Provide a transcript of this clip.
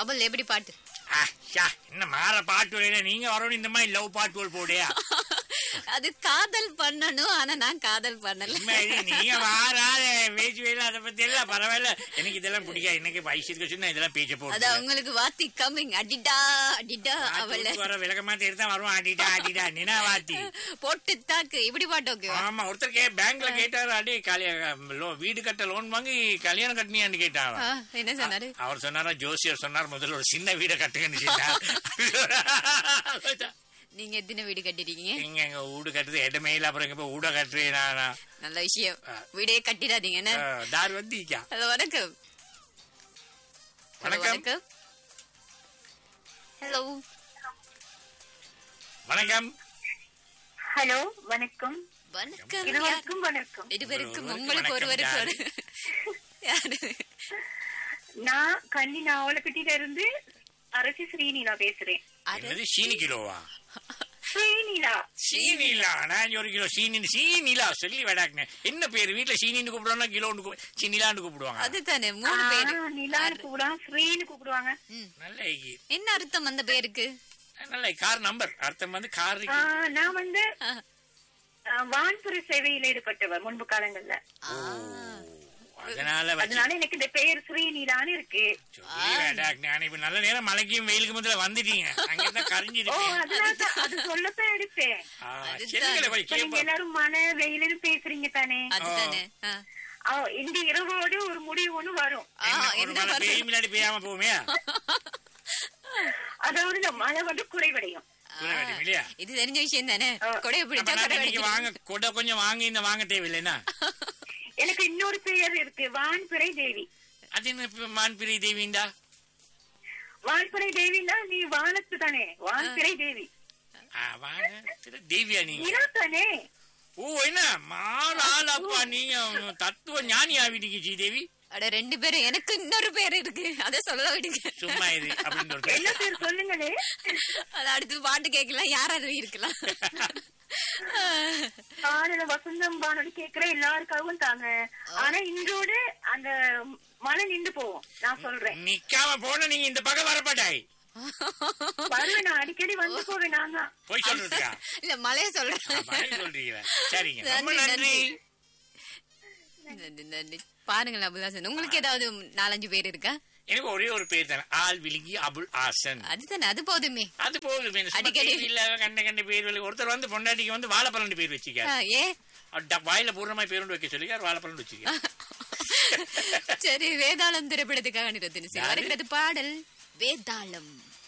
அபல் எப்படி பாட்டு ஆ, ஷா, என்ன மாற பாட்டு வரையில நீங்க வரணும் இந்த மாதிரி லவ் பாட்டுகள் போடையா அது காதல் பண்ணணும் ஆனா நான் காதல் பண்ணல உண்மையிலே நீங்க வாராத பேச்சு வேலை அதை பத்தி எல்லாம் பரவாயில்ல எனக்கு இதெல்லாம் பிடிக்காது எனக்கு வயசு இருக்க சொன்னா இதெல்லாம் பேச்ச அது போட்டு உங்களுக்கு வாத்தி கம்மிங் அடிடா அடிடா அவள வர விளக்கமா தெரியுதான் வருவான் அடிடா அடிடா நினா வாத்தி போட்டு தாக்கு இப்படி பாட்டு ஓகேவா ஆமா ஒருத்தர் கே பேங்க்ல கேட்டாரு அடி கல்யாணம் லோ- வீடு கட்ட லோன் வாங்கி கல்யாணம் கட்டினியான்னு கேட்டாங்க ஆ, என்ன சொன்னாரு அவர் சொன்னாரா ஜோசியர் சொன்னார் முதல்ல ஒரு சின்ன வீடை கட்டுங்கன்னு சொன்னார் நீங்க எத்தனை வீடு கட்டிருக்கீங்க நீங்க எங்க வீடு கட்டுறது இடமே இல்ல அப்புறம் எங்க போய் வீட கட்டுறேன் நானா? நல்ல விஷயம் வீடே கட்டிடாதீங்க என்ன ஆ, தார் வந்தீங்க ஹலோ வணக்கம் Hello, வணக்கம் ஹலோ வணக்கம் ஹலோ வணக்கம் வணக்கம் யார்? இருவருக்கும் வணக்கம் இருவருக்கும் ஒருவருக்கு உங்களுக்கு வணக்கம், ஒருவருக்கு ஒரு யாரு நான் கன்னி நாவலப்பட்டியில இருந்து அரசி ஸ்ரீனிலா பேசுறேன் என்னது சீனி கிலோவா ஸ்ரீனிலா சீனிலா நான் ஒரு கிலோ சீனி சீனிலா சொல்லி வேடாக்குங்க என்ன பேரு வீட்டுல சீனின்னு கூப்பிடுவாங்க கிலோன்னு கூ- சீனிலான்னு கூப்பிடுவாங்க அதுதானே மூணு பேரு ஆ, நிலான்னு கூப்பிடுவாங்க ஸ்ரீன்னு கூப்பிடுவாங்க நல்ல ஐகி. என்ன அர்த்தம் அந்த பேருக்கு நல்ல கார் நம்பர் அர்த்தம் வந்து கார் ஆ, நான் வந்து ஆ. ஆ, வான்புற சேவையில் ஈடுபட்டவர் முன்பு காலங்கள்ல ஆ, அதனால வச்சு அதனால எனக்கு இந்த பெயர் ஸ்ரீனிலான்னு இருக்கு சொல்லி வேடாக்குங்க ஆனா இப்ப நல்ல நேரம் மழைக்கும் வெயிலுக்கு முதல்ல வந்துட்டீங்க அங்கதான் ஓ கரைஞ்சிருக்கேன் அதனால தான் அது சொல்லத்தான் எடுப்பேன் ஆ, அதுதான். செல்லுங்களே போய் இப்ப நீங்க கேப்போம். எல்லாரும் மழை வெயிலுன்னு பேசுறீங்க தானே அதுதானே ஆ. ஆ, இந்த இரவோடு ஒரு முடிவு ஒண்ணு வரும் ஆ, என்ன, ஒரு என்ன மழை வருது? பெய்யும் இல்லாட்டி பெய்யாம போகுமே அதாவது இந்த மழை வந்து குறைவடையும் புரிய வேண்டும் இல்லையா இது தெரிஞ்ச விஷயம் தானே ஆ. கொடைய அப்ப பிடிச்சா நான் கொடை இன்னைக்கு வாங்க கொடை கொஞ்சம் வாங்க இந்த வாங்க தேவையில்லைன்னா எனக்கு இன்னொரு பெயர் இருக்கு வான்பிறை தேவி அது என்ன இப்ப மான்பிரி தேவிண்டா வான்பிறை தேவின்னா நீ வானத்து தானே வான்பிறை தேவி ஆ, வாங்க திரு தேவியா நீங்க நிலா தானே ஓ என்ன மாறு ஆளாப்பா நீங்க தத்துவ ஞானி ஆவிட்டீங்க ஸ்ரீதேவி அட ரெண்டு பேரும் எனக்கு இன்னொரு பேர் இருக்கு அத சொல்ல விடுங்க சும்மா இது அப்படின்னு ஒரு என்ன பேர் சொல்லுங்களே அது அடுத்து பாட்டு கேட்கலாம் யாராவது இருக்கலாம் காலையில வசந்தம் வானொலி கேக்குற எல்லாருக்காகவும் தாங்க ஆனா இன்றோடு அந்த மழை நின்று போவோம் நான் சொல்றேன் நிக்காம போன நீங்க இந்த பக்கம் வரப்பட்டாய் வருவேன் நான் அடிக்கடி வந்து போவேன் நான் தான் போய் சொல்றதுக்கா இல்ல மழைய சொல்றேன் மழை சொல்றீங்களா சரிங்க ரொம்ப நன்றி, நன்றி நன்றி, நன்றி. பாருங்களேன் அபுல்ஹாசன் உங்களுக்கு ஏதாவது நாலஞ்சு பேர் இருக்கா எனக்கு ஒரே ஒரு பேர் தானே ஆள் விழுங்கி அபுல் ஆசன் அதுதானே அது போதுமே அது போதும் எனக்கு சும்மா அடிக்கடி. TV ல கண்ட கண்ட பேர் வெளி- ஒருத்தர் வந்து பொண்டாட்டிக்கு வந்து வாழைப்பழம் பேர் வச்சுக்க ஆ, ஏ வாயில பூர்ணமாய் பேருண்டு வைக்க சொல்லி வாழைப்பழம் வச்சுக்க சரி வேதாளம் திரைப்படத்துக்காக நிறுத்தினு யாரு? வருகிறது பாடல் வேதாளம்